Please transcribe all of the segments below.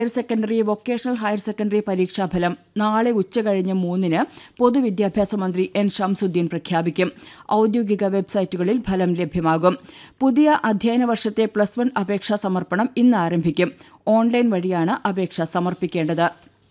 higher secondary vocational higher secondary പരീക്ഷാഫലം നാളെ ഉച്ചകഴിഞ്ഞ് മൂന്നിന് പൊതുവിദ്യാഭ്യാസ മന്ത്രി എൻ ഷംസുദ്ദീൻ പ്രഖ്യാപിക്കും ഔദ്യോഗിക വെബ്സൈറ്റുകളിൽ ഫലം ലഭ്യമാകും പുതിയ അധ്യയന വർഷത്തെ പ്ലസ് വൺ അപേക്ഷാ സമർപ്പണം ഇന്ന് ആരംഭിക്കും ഓൺലൈൻ വഴിയാണ് അപേക്ഷ സമർപ്പിക്കേണ്ടത്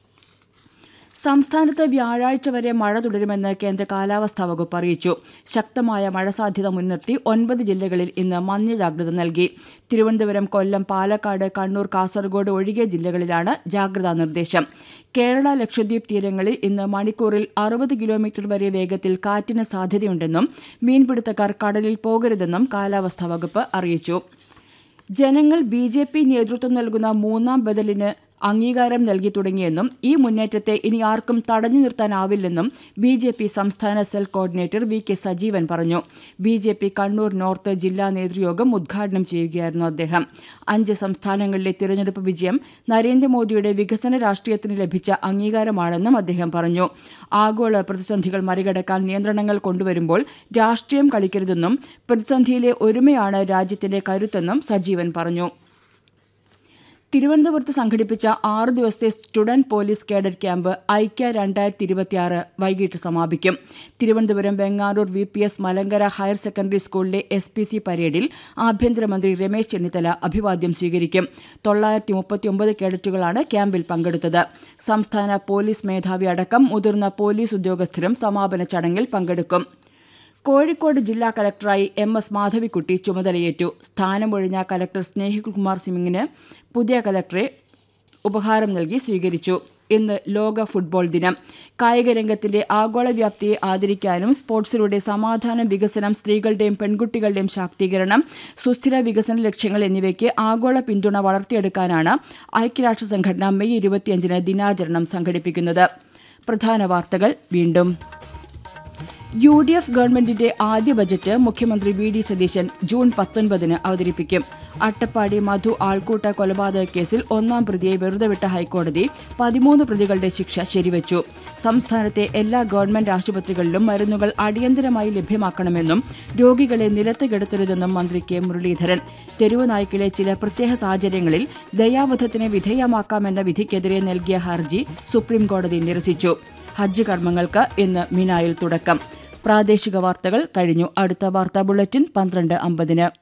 സംസ്ഥാനത്ത് വ്യാഴാഴ്ച വരെ മഴ തുടരുമെന്ന് കേന്ദ്ര കാലാവസ്ഥാ വകുപ്പ് അറിയിച്ചു ശക്തമായ മഴ സാധ്യത മുൻനിർത്തി ഒൻപത് ജില്ലകളിൽ ഇന്ന് മഞ്ഞ ജാഗ്രത നൽകി തിരുവനന്തപുരം കൊല്ലം പാലക്കാട് കണ്ണൂർ കാസർഗോഡ് ഒഴികെ ജില്ലകളിലാണ് ജാഗ്രതാ നിർദ്ദേശം കേരള ലക്ഷദ്വീപ് തീരങ്ങളിൽ ഇന്ന് മണിക്കൂറിൽ അറുപത് കിലോമീറ്റർ വരെ വേഗത്തിൽ കാറ്റിന് സാധ്യതയുണ്ടെന്നും മീൻപിടുത്തക്കാർ കടലിൽ പോകരുതെന്നും കാലാവസ്ഥാ വകുപ്പ് അറിയിച്ചു ജനങ്ങൾ ബി ജെ പി നേതൃത്വം നൽകുന്ന മൂന്നാം ബദലിന് അംഗീകാരം നൽകി തുടങ്ങിയെന്നും ഈ മുന്നേറ്റത്തെ ഇനി ആർക്കും തടഞ്ഞു നിർത്താനാവില്ലെന്നും ബി ജെ പി സംസ്ഥാന cell coordinator V K Sajeevan പറഞ്ഞു B J P Kannur north ജില്ലാ നേതൃയോഗം ഉദ്ഘാടനം ചെയ്യുകയായിരുന്നു അദ്ദേഹം അഞ്ച് സംസ്ഥാനങ്ങളിലെ തിരഞ്ഞെടുപ്പ് വിജയം നരേന്ദ്രമോദിയുടെ വികസന രാഷ്ട്രീയത്തിന് ലഭിച്ച അംഗീകാരമാണെന്നും അദ്ദേഹം പറഞ്ഞു ആഗോള പ്രതിസന്ധികൾ മറികടക്കാൻ നിയന്ത്രണങ്ങൾ കൊണ്ടുവരുമ്പോൾ രാഷ്ട്രീയം കളിക്കരുതെന്നും പ്രതിസന്ധിയിലെ ഒരുമയാണ് രാജ്യത്തിന്റെ കരുത്തെന്നും സജീവൻ പറഞ്ഞു തിരുവനന്തപുരത്ത് സംഘടിപ്പിച്ച ആറ് ദിവസത്തെ സ്റ്റുഡന്റ് പോലീസ് കേഡറ്റ് ക്യാമ്പ് ഐക്യ രണ്ടായിരത്തി ഇരുപത്തിയാറ് വൈകിട്ട് സമാപിക്കും Thiruvananthapuram Venganoor V P S Malankara higher secondary സ്കൂളിലെ എസ് പി സി പരേഡിൽ ആഭ്യന്തരമന്ത്രി രമേശ് ചെന്നിത്തല അഭിവാദ്യം സ്വീകരിക്കും തൊള്ളായിരത്തി മുപ്പത്തിയൊമ്പത് കേഡറ്റുകളാണ് ക്യാമ്പിൽ പങ്കെടുത്തത് സംസ്ഥാന പോലീസ് മേധാവി അടക്കം മുതിർന്ന പോലീസ് ഉദ്യോഗസ്ഥരും സമാപന ചടങ്ങിൽ പങ്കെടുക്കും കോഴിക്കോട് ജില്ലാ കലക്ടറായി എം എസ് മാധവിക്കുട്ടി ചുമതലയേറ്റു സ്ഥാനമൊഴിഞ്ഞ കലക്ടർ സ്നേഹിൽകുമാർ സിംഗിന് പുതിയ കലക്ടറെ ഉപഹാരം നൽകി സ്വീകരിച്ചു ഇന്ന് ലോക ഫുട്ബോൾ ദിനം കായിക രംഗത്തിന്റെ ആഗോള വ്യാപ്തിയെ ആദരിക്കാനും സ്പോർട്സിലൂടെ സമാധാനം വികസനം സ്ത്രീകളുടെയും പെൺകുട്ടികളുടെയും ശാക്തീകരണം സുസ്ഥിര വികസന ലക്ഷ്യങ്ങൾ എന്നിവയ്ക്ക് ആഗോള പിന്തുണ വളർത്തിയെടുക്കാനാണ് ഐക്യരാഷ്ട്ര സംഘടന മെയ് ഇരുപത്തിയഞ്ചിന് ദിനാചരണം സംഘടിപ്പിക്കുന്നത് പ്രധാന വാർത്തകൾ വീണ്ടും യു ഡി എഫ് ഗവൺമെന്റിന്റെ ആദ്യ ബജറ്റ് മുഖ്യമന്ത്രി വി ഡി സതീശൻ ജൂൺ പത്തൊൻപതിന് അവതരിപ്പിക്കും അട്ടപ്പാടി മധു ആൾക്കൂട്ട കൊലപാതക കേസിൽ ഒന്നാം പ്രതിയെ വെറുതെ വിട്ട ഹൈക്കോടതി പതിമൂന്ന് പ്രതികളുടെ ശിക്ഷ ശരിവച്ചു സംസ്ഥാനത്തെ എല്ലാ ഗവൺമെന്റ് ആശുപത്രികളിലും മരുന്നുകൾ അടിയന്തരമായി ലഭ്യമാക്കണമെന്നും രോഗികളെ നിലത്ത് കിടത്തരുതെന്നും മന്ത്രി കെ മുരളീധരൻ തെരുവ് നായ്ക്കിലെ ചില പ്രത്യേക സാഹചര്യങ്ങളിൽ ദയാവധത്തിന് വിധേയമാക്കാമെന്ന വിധിക്കെതിരെ നൽകിയ ഹർജി സുപ്രീംകോടതി നിരസിച്ചു ഹജ്ജ് കർമ്മങ്ങൾക്ക് ഇന്ന് മിനായിൽ തുടക്കം പ്രാദേശിക വാർത്തകൾ കഴിഞ്ഞു അടുത്ത വാർത്താ ബുള്ളറ്റിൻ പന്ത്രണ്ട് അമ്പതിന്